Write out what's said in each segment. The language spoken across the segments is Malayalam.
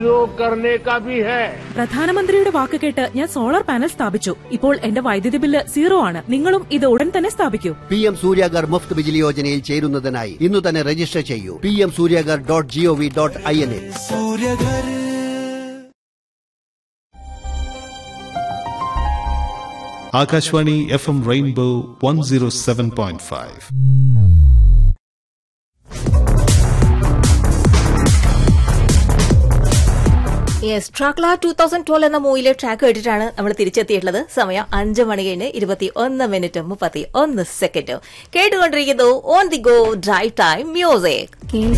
प्रयोग करने का भी है പ്രധാനമന്ത്രിയുടെ വാക്ക് കേട്ട് ഞാൻ സോളാർ പാനൽ സ്ഥാപിച്ചു ഇപ്പോൾ എന്റെ വൈദ്യുതി ബില്ല് സീറോ ആണ് നിങ്ങളും ഇത് ഉടൻ തന്നെ സ്ഥാപിക്കൂ പി എം സൂര്യാഗർ മുഫ്ത് ബിജിലി യോജനയിൽ ചേരുന്നതിനായി ഇന്ന് തന്നെ രജിസ്റ്റർ ചെയ്യൂ P M Surya Ghar dot GOV dot I N എ Akashvani F M rainbow one zero seven point five yes ട്രാക്ല ടൂ തൗസൻഡ് ട്വൽവ് എന്ന മൂവിയിലെ ട്രാക്ക് കേട്ടിട്ടാണ് നമ്മൾ തിരിച്ചെത്തിയിട്ടുള്ളത് സമയം അഞ്ച് മണി കഴിഞ്ഞ് ഇരുപത്തി ഒന്ന് മിനിറ്റ് മുപ്പത്തി ഒന്ന് സെക്കൻഡ് കേട്ടുകൊണ്ടിരിക്കുന്നു on the go drive time music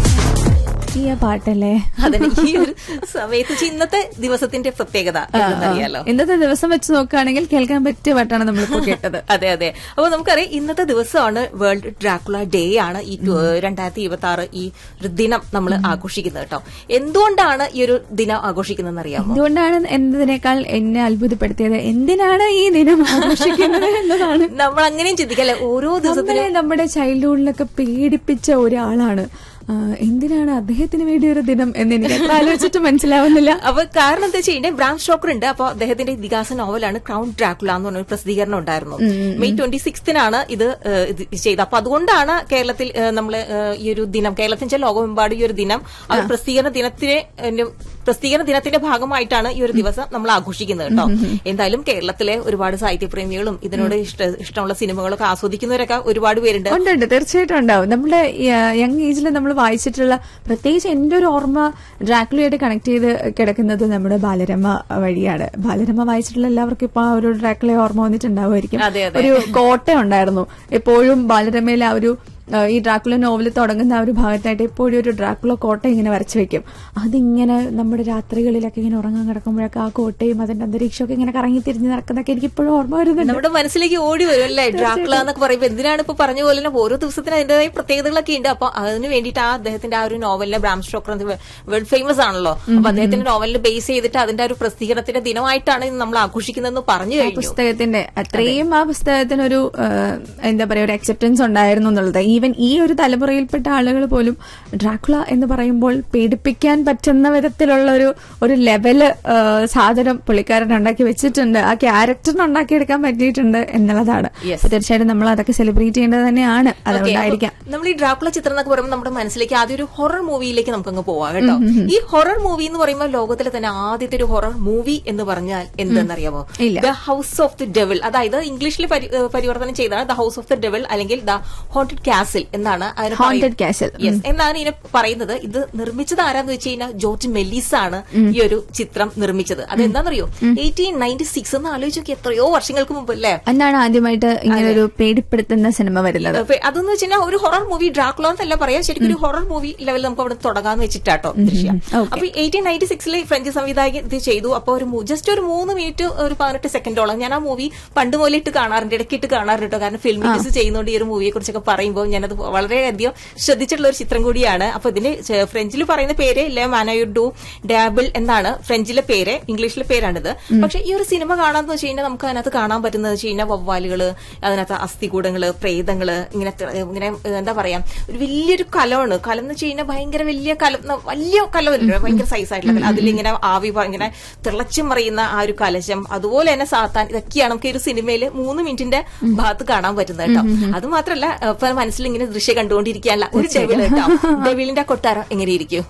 ഈ പാട്ടല്ലേ അതിന് ഈ ഒരു സമയത്ത് ചി- ഇന്നത്തെ ദിവസത്തിന്റെ പ്രത്യേകത എന്തെന്നറിയാലോ ഇന്നത്തെ ദിവസം വെച്ച് നോക്കുകയാണെങ്കിൽ കേൾക്കാൻ പറ്റിയ പാട്ടാണ് നമ്മളിപ്പോ കേട്ടത് അതെ അതെ അപ്പൊ നമുക്കറിയാം ഇന്നത്തെ ദിവസമാണ് വേൾഡ് ഡ്രാക്കുള ഡേ ആണ് ഈ രണ്ടായിരത്തി ഇരുപത്തി ആറ് ഈ ഒരു ദിനം നമ്മൾ ആഘോഷിക്കുന്നത് കേട്ടോ എന്തുകൊണ്ടാണ് ഈ ഒരു ദിനം ആഘോഷിക്കുന്നതെന്ന് അറിയാമോ എന്തുകൊണ്ടാണ് എന്നതിനേക്കാൾ എന്നെ അത്ഭുതപ്പെടുത്തിയത് എന്തിനാണ് ഈ ദിനം ആഘോഷിക്കുന്നത് എന്നതാണ് നമ്മൾ അങ്ങനെയും ചിന്തിക്കല്ലേ ഓരോ നമ്മളെ ദിവസത്തിലും നമ്മുടെ ചൈൽഡ്ഹുഡിലൊക്കെ പേടിപ്പിച്ച ഒരാളാണ് ആ, എന്തിനാണ് അദ്ദേഹത്തിന് വേണ്ടി ഒരു ദിനം എന്ന് എനിക്ക് അത്ര ആലോചിച്ചിട്ട് മനസ്സിലാവുന്നില്ല അപ്പൊ കാരണം എന്താ വെച്ചാൽ ബ്രാം സ്റ്റോക്കർ ഉണ്ട് അപ്പൊ അദ്ദേഹത്തിന്റെ ഇതിഹാസ നോവലാണ് ക്രൗൺ ഡ്രാക്കുല എന്ന് പറഞ്ഞ ഒരു പ്രസിദ്ധീകരണം ഉണ്ടായിരുന്നു മെയ് ട്വന്റി സിക്സ്തിനാണ് ഇത് ഏഹ്, ഇത് ചെയ്തത് അപ്പൊ അതുകൊണ്ടാണ് കേരളത്തിൽ നമ്മൾ ഈ ഒരു ദിനം കേരളത്തിൽ വെച്ചാൽ ലോകമെമ്പാടും ഈ ഒരു ദിനം ആ ഒരു പ്രസിദ്ധീകരണ ദിനത്തിന് ഏഹ്, പ്രസിദ്ധീകരണ ദിനത്തിന്റെ ഭാഗമായിട്ടാണ് ഈ ഒരു ദിവസം നമ്മൾ ആഘോഷിക്കുന്നത് കേട്ടോ എന്തായാലും കേരളത്തിലെ ഒരുപാട് സാഹിത്യപ്രേമികളും ഇതിനോട് ഇഷ്ട ഇഷ്ടമുള്ള സിനിമകളൊക്കെ ആസ്വദിക്കുന്നവരൊക്കെ ഒരുപാട് പേരുണ്ട് ഉണ്ട് ഉണ്ട് തീർച്ചയായിട്ടും ഉണ്ടാവും നമ്മുടെ യങ് ഏജിൽ നമ്മൾ വായിച്ചിട്ടുള്ള പ്രത്യേകിച്ച് എന്റെ ഒരു ഓർമ്മ ഡ്രാക്കുലയായിട്ട് കണക്ട് ചെയ്ത് കിടക്കുന്നത് നമ്മുടെ ബാലരമ വഴിയാണ് ബാലരമ വായിച്ചിട്ടുള്ള എല്ലാവർക്കും ഇപ്പൊ ആ ഒരു ഡ്രാക്കുലയെ ഓർമ്മ വന്നിട്ടുണ്ടാവുമായിരിക്കും അതെ, അതെ. ഒരു കോട്ട ഉണ്ടായിരുന്നു എപ്പോഴും ബാലരമയിലെ ആ ഒരു ആ, ഈ ഡ്രാക്കുല നോവൽ തുടങ്ങുന്ന ആ ഒരു ഭാഗത്തായിട്ട് എപ്പോഴും ഒരു ഡ്രാക്കുല കോട്ട ഇങ്ങനെ വരച്ചു വെക്കും അതിങ്ങനെ നമ്മുടെ രാത്രികളിലൊക്കെ ഇങ്ങനെ ഉറങ്ങാൻ കിടക്കുമ്പോഴൊക്കെ ആ കോട്ടയും അതിന്റെ അന്തരീക്ഷമൊക്കെ ഇങ്ങനെ കറങ്ങി തിരിഞ്ഞ് നടക്കുന്നൊക്കെ എനിക്ക് ഇപ്പോഴും ഓർമ്മ വരുന്നുണ്ട് നമ്മുടെ മനസ്സിലേക്ക് ഓടി വരും അല്ലേ ഡ്രാക്കുള എന്നൊക്കെ പറയുമ്പോൾ എന്തിനാണ് ഇപ്പൊ പറഞ്ഞ പോലെ തന്നെ ഓരോ ദിവസത്തിന് അതിന്റേതായ പ്രത്യേകതകളൊക്കെ ഉണ്ട് അപ്പൊ അതിന് വേണ്ടിയിട്ട് ആ അദ്ദേഹത്തിന്റെ ആ ഒരു നോവലിനെ ബ്രാം സ്റ്റോക്കർ വേൾഡ് ഫേമസ് ആണല്ലോ അപ്പൊ അദ്ദേഹത്തിന്റെ നോവലിനെ ബേസ് ചെയ്തിട്ട് അതിന്റെ ആ ഒരു പ്രസിദ്ധീകരണത്തിന്റെ ദിനമായിട്ടാണ് ഇത് നമ്മൾ ആഘോഷിക്കുന്നതെന്ന് പറഞ്ഞു ആ കഴിഞ്ഞു പുസ്തകത്തിന്റെ അത്രയും ആ പുസ്തകത്തിന് ഒരു എന്താ പറയാ ഒരു അക്സെപ്റ്റൻസ് ഉണ്ടായിരുന്നു എന്നുള്ളത് ഈവൻ ഈ ഒരു തലമുറയിൽപ്പെട്ട ആളുകൾ പോലും ഡ്രാക്കുള എന്ന് പറയുമ്പോൾ പേടിപ്പിക്കാൻ പറ്റുന്ന വിധത്തിലുള്ള ഒരു ഒരു ലെവല് സാധനം പുള്ളിക്കാരൻ ഉണ്ടാക്കി വെച്ചിട്ടുണ്ട് ആ ക്യാരക്ടറിന് ഉണ്ടാക്കിയെടുക്കാൻ പറ്റിയിട്ടുണ്ട് എന്നുള്ളതാണ് Yes. അപ്പൊ തീർച്ചയായിട്ടും നമ്മൾ അതൊക്കെ സെലിബ്രേറ്റ് ചെയ്യേണ്ടത് തന്നെയാണ് അതുകൊണ്ടായിരിക്കാം നമ്മൾ ഈ ഡ്രാക്കുള ചിത്രം എന്നൊക്കെ പറയുമ്പോൾ നമ്മുടെ മനസ്സിലേക്ക് ആദ്യം ഒരു ഹൊറർ മൂവിയിലേക്ക് നമുക്കങ്ങ് പോവാം കേട്ടോ ഈ ഹൊറർ മൂവി എന്ന് പറയുമ്പോൾ ലോകത്തിലെ തന്നെ ആദ്യത്തെ ഒരു ഹൊറർ മൂവി എന്ന് പറഞ്ഞാൽ എന്തെന്നറിയാമോ ഇല്ല. The house of the devil അതായത് ഇംഗ്ലീഷിൽ പരി- ഏഹ് പരിവർത്തനം ചെയ്താണ് the house of the devil അല്ലെങ്കിൽ ദ ഹോണ്ടഡ് കാസിൽ എന്നാണ് അതിന് Haunted Castle. യെസ് എന്നാണ് ഇതിനെ പറയുന്നത് ഇത് നിർമ്മിച്ചത് ആരാന്ന് വെച്ച് കഴിഞ്ഞാൽ ജോർജ് മെല്ലീസ് ആണ് ഈ ഒരു ചിത്രം നിർമ്മിച്ചത് അത് എന്താണെന്നറിയോ എയ്റ്റീൻ നയൻറ്റി സിക്സ് എന്ന് ആലോചിച്ച് നോക്കി എത്രയോ വർഷങ്ങൾക്ക് മുമ്പ് അല്ലേ അന്നാണ് ആദ്യമായിട്ട് ഇങ്ങനെ ഒരു പേടിപ്പെടുത്തുന്ന സിനിമ വരുന്നത് അപ്പൊ അതെന്ന് വെച്ച് കഴിഞ്ഞാൽ ഒരു ഹൊറർ മൂവി ഡ്രാക്കുള എന്നല്ല പറയാം ശരിക്കും ഒരു ഹൊറർ മൂവി ലെവൽ നമുക്ക് അവിടെ തുടങ്ങാന്ന് വെച്ചിട്ടാട്ടോ ദൃശ്യം Okay. അപ്പൊ എയ്റ്റീൻ നയൻറ്റി സിക്സിൽ ഫ്രഞ്ച് സംവിധായകൻ ഇത് ചെയ്തു അപ്പൊ ഒരു ജസ്റ്റ് ഒരു മൂന്ന് മിനിറ്റ് ഒരു പതിനെട്ട് സെക്കൻഡോളം ഞാൻ ആ മൂവി പണ്ട് പോലെ ഇട്ട് കാണാറുണ്ട് ഇടയ്ക്ക് ഇട്ട് കാണാറുണ്ട് കേട്ടോ കാരണം ഫിലിം ന്യൂസ് ചെയ്യുന്നതുകൊണ്ട് ഈ ഒരു മൂവിയെ കുറിച്ചൊക്കെ പറയുമ്പോൾ ഞാനത് വളരെയധികം ശ്രദ്ധിച്ചിട്ടുള്ള ഒരു ചിത്രം കൂടിയാണ് അപ്പൊ ഇതിന് ചെ- ഫ്രഞ്ചിൽ പറയുന്ന പേര് ലെ മാനയു ഡു ഡാബിൾ എന്നാണ് ഫ്രഞ്ചിലെ പേര് ഇംഗ്ലീഷിലെ പേരാണിത് പക്ഷെ ഈ ഒരു സിനിമ കാണാന്ന് വെച്ച് കഴിഞ്ഞാൽ നമുക്ക് അതിനകത്ത് കാണാൻ പറ്റുന്നത് വെച്ച് കഴിഞ്ഞാൽ വവ്വാലുകള് അതിനകത്ത് അസ്ഥികൂടങ്ങള് പ്രേതങ്ങള് ഇങ്ങനെ ത- ഇങ്ങനെ ഏഹ്, എന്താ പറയാ ഒരു വലിയൊരു കലമാണ് കലം എന്ന് വെച്ച് കഴിഞ്ഞാൽ ഭയങ്കര വലിയ കലം ന- വലിയ കലമല്ലേ ഭയങ്കര സൈസ് ആയിട്ടുള്ള കലം അതിലിങ്ങനെ ആവി പ- ഇങ്ങനെ തിളച്ചു മറിയുന്ന ആ ഒരു കലശം അതുപോലെ തന്നെ സാത്താൻ ഇതൊക്കെയാണ് നമുക്ക് ഈ ഒരു സിനിമയിൽ മൂന്ന് മിനിറ്റിന്റെ ഭാഗത്ത് കാണാൻ പറ്റുന്നത് കേട്ടോ അത് മാത്രമല്ല ഇപ്പൊ മനസ്സിൽ ഇങ്ങനെ ദൃശ്യം കണ്ടുകൊണ്ടിരിക്കാനുള്ള ഒരു ഡെവിൾ കേട്ടോ ഡെവിളിന്റെ ആ കൊട്ടാരം എങ്ങനെ ഇരിക്കും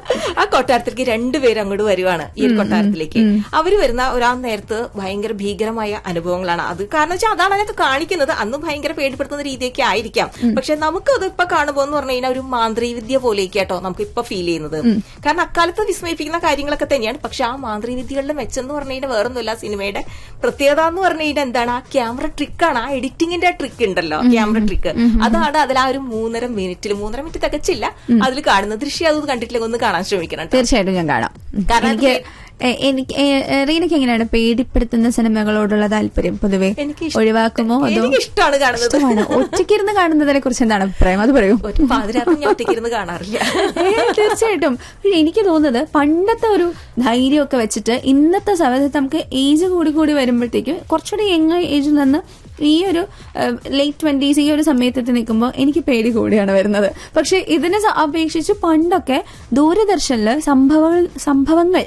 ആ കൊട്ടാരത്തിലേക്ക് രണ്ടുപേരും അങ്ങോട്ട് വരുവാണ് ഈ ഒരു കൊട്ടാരത്തിലേക്ക് അവര് വരുന്ന ഒരാ നേരത്ത് ഭയങ്കര ഭീകരമായ അനുഭവങ്ങളാണ് അത് കാരണം വെച്ചാൽ അതാണ് അതിനകത്ത് കാണിക്കുന്നത് അന്ന് ഭയങ്കര പേടിപ്പെടുത്തുന്ന രീതിയൊക്കെ ആയിരിക്കാം പക്ഷെ നമുക്ക് അത് ഇപ്പൊ കാണുമ്പോൾ എന്ന് പറഞ്ഞു കഴിഞ്ഞാൽ ഒരു മാന്ത്രികവിദ്യ പോലെയൊക്കെ കേട്ടോ നമുക്ക് ഇപ്പൊ ഫീൽ ചെയ്യുന്നത് കാരണം അക്കാലത്ത് വിസ്മയിപ്പിക്കുന്ന കാര്യങ്ങളൊക്കെ തന്നെയാണ് പക്ഷെ ആ മാന്ത്രികവിദ്യകളുടെ മെച്ചം എന്ന് പറഞ്ഞു കഴിഞ്ഞാൽ വേറൊന്നുമില്ല സിനിമയുടെ പ്രത്യേകത എന്ന് പറഞ്ഞു കഴിഞ്ഞാൽ എന്താണ് ആ ക്യാമറ ട്രിക്കാണ് ആ എഡിറ്റിംഗിന്റെ ട്രിക്ക് ഉണ്ടല്ലോ ക്യാമറ ട്രിക്ക് അതാണ് അതിൽ ആ ഒരു മൂന്നര മിനിറ്റിൽ മൂന്നര മിനിറ്റ് തികച്ചില്ല അതിൽ കാണുന്ന ദൃശ്യം അത് കണ്ടിട്ടില്ലെങ്കിൽ ഒന്ന് കാണാൻ ശ്രമിക്കണം കേട്ടോ. തീർച്ചയായിട്ടും ഞാൻ കാണാം കാരണം എനിക്ക് എ- എനിക്ക് എ- എ- റീനയ്ക്ക് എങ്ങനെയാണ് പേടിപ്പെടുത്തുന്ന സിനിമകളോടുള്ള താല്പര്യം പൊതുവെ എനിക്ക് ഇഷ്ട- ഒഴിവാക്കുമോ അതോ എനിക്ക് ഇഷ്ടമാണ് കാണുന്നത്. ഇഷ്ടമാണ് ഒറ്റയ്ക്കിരുന്ന് കാണുന്നതിനെ കുറിച്ച് എന്താണ് അഭിപ്രായം അത് പറയൂ ഒരു പാതിരാത്രി ഞാൻ ഒറ്റയ്ക്കിരുന്ന് കാണാറില്ല ഏ, തീർച്ചയായിട്ടും പക്ഷെ എനിക്ക് തോന്നുന്നത് പണ്ടത്തെ ഒരു ധൈര്യമൊക്കെ വെച്ചിട്ട് ഇന്നത്തെ സമയത്ത് നമുക്ക് ഏജ് കൂടി കൂടി വരുമ്പോഴത്തേക്കും കുറച്ചുകൂടി യങ് ഏജിൽ നിന്ന് ഈ ഒരു ലേറ്റ് ട്വന്റീസ് ഈ ഒരു സമയത്തെത്തി നിൽക്കുമ്പോൾ എനിക്ക് പേടി കൂടിയാണ് വരുന്നത് പക്ഷെ ഇതിനെ സ- അപേക്ഷിച്ച് പണ്ടൊക്കെ ദൂരദർശനില് സംഭവങ്ങൾ സംഭവങ്ങൾ